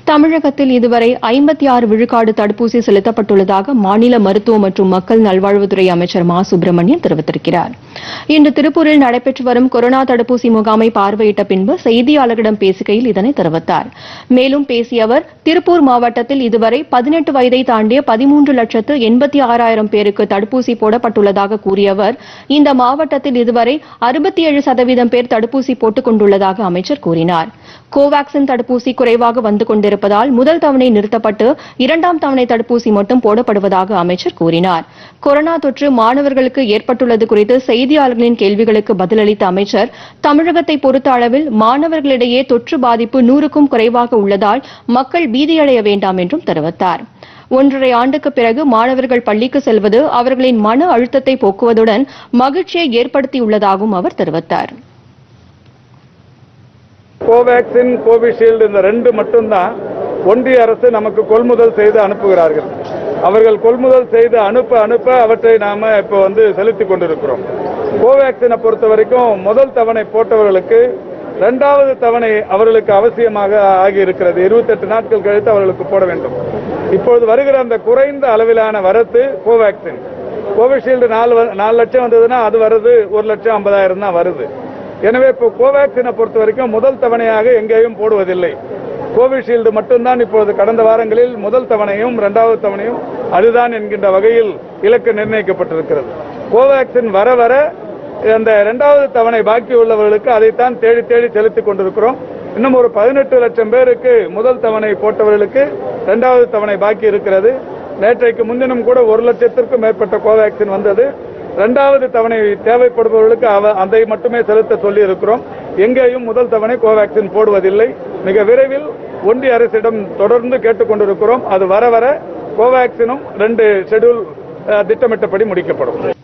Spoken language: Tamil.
தமிழகத்தில் இதுவரை ஐம்பத்தி ஆறு விழுக்காடு தடுப்பூசி செலுத்தப்பட்டுள்ளதாக மாநில மருத்துவ மற்றும் மக்கள் நல்வாழ்வுத்துறை அமைச்சர் மா சுப்பிரமணியன் தெரிவித்திருக்கிறார் இன்று திருப்பூரில் நடைபெற்று வரும் கொரோனா தடுப்பூசி முகாமை பார்வையிட்ட பின்பு செய்தியாளர்களிடம் பேசுகையில் இதனை தெரிவித்தார் மேலும் பேசிய அவர் திருப்பூர் மாவட்டத்தில் இதுவரை பதினெட்டு வயதை தாண்டிய பதிமூன்று லட்சத்து எண்பத்தி ஆறாயிரம் பேருக்கு தடுப்பூசி போடப்பட்டுள்ளதாக கூறிய அவர் இந்த மாவட்டத்தில் இதுவரை அறுபத்தி ஏழு சதவீதம் பேர் தடுப்பூசி போட்டுக் கொண்டுள்ளதாக அமைச்சர் கூறினார் கோவாக்சின் தடுப்பூசி குறைவாக வந்து கொண்டிருப்பதால் முதல் தவணை நிறுத்தப்பட்டு இரண்டாம் தவணை தடுப்பூசி மட்டும் போடப்படுவதாக அமைச்சர் கூறினார் கொரோனா தொற்று மாணவர்களுக்கு ஏற்பட்டுள்ளது குறித்து செய்தியாளர்களின் கேள்விகளுக்கு பதிலளித்த அமைச்சர் தமிழகத்தை பொறுத்த அளவில் மாணவர்களிடையே தொற்று பாதிப்பு நூறுக்கும் குறைவாக உள்ளதால் மக்கள் பீதியடைய வேண்டாம் என்றும் தெரிவித்தார் ஒன்றரை ஆண்டுக்கு பிறகு மாணவர்கள் பள்ளிக்கு செல்வது அவர்களின் மன அழுத்தத்தை போக்குவதுடன் மகிழ்ச்சியை ஏற்படுத்தியுள்ளதாகவும் அவர் தெரிவித்தார் கோவேக்சின் கோவிஷீல்டு இந்த ரெண்டு மட்டும்தான் ஒன்றிய அரசு நமக்கு கொள்முதல் செய்து அனுப்புகிறார்கள் அவர்கள் கொள்முதல் செய்து அனுப்ப அனுப்ப அவற்றை நாம இப்போ வந்து செலுத்தி கொண்டிருக்கிறோம் கோவேக்சினை பொறுத்த வரைக்கும் முதல் தவணை போட்டவர்களுக்கு இரண்டாவது தவணை அவர்களுக்கு அவசியமாக ஆகி இருக்கிறது இருபத்தெட்டு நாட்கள் கழித்து அவர்களுக்கு போட வேண்டும் இப்பொழுது வருகிற அந்த குறைந்த அளவிலான வரத்து கோவேக்சின் கோவிஷீல்டு நாலு வ- நாலு லட்சம் வந்ததுன்னா அது வருது ஒரு லட்சம் ஐம்பதாயிரம் தான் வருது எனவே இப்போ கோவேக்சினை பொறுத்த வரைக்கும் முதல் தவணையாக எங்கேயும் போடுவதில்லை கோவிஷீல்டு மட்டும்தான் இப்பொழுது கடந்த வாரங்களில் முதல் தவணையும் இரண்டாவது தவணையும் அதுதான் என்கின்ற வகையில் இலக்கு நிர்ணயிக்கப்பட்டிருக்கிறது கோவேக்சின் வர வர அந்த இரண்டாவது தவணை பாக்கி உள்ளவர்களுக்கு அதைத்தான் தேடி தேடி செலுத்திக் கொண்டிருக்கிறோம் இன்னும் ஒரு பதினெட்டு லட்சம் பேருக்கு முதல் தவணை போட்டவர்களுக்கு இரண்டாவது தவணை பாக்கி இருக்கிறது நேற்றைக்கு முன்தினம் கூட ஒரு லட்சத்திற்கும் மேற்பட்ட கோவேக்சின் வந்தது இரண்டாவது தவணை தேவைப்படுபவர்களுக்கு அவ அதை மட்டுமே செலுத்த சொல்லி இருக்கிறோம் எங்கேயும் முதல் தவணை கோவேக்சின் போடுவதில்லை மிக விரைவில் ஒன்றிய அரசிடம் தொடர்ந்து கேட்டுக்கொண்டிருக்கிறோம் அது வர வர கோவேக்சினும் ரெண்டு ஷெட்யூல் அஹ், திட்டமிட்டபடி முடிக்கப்படும்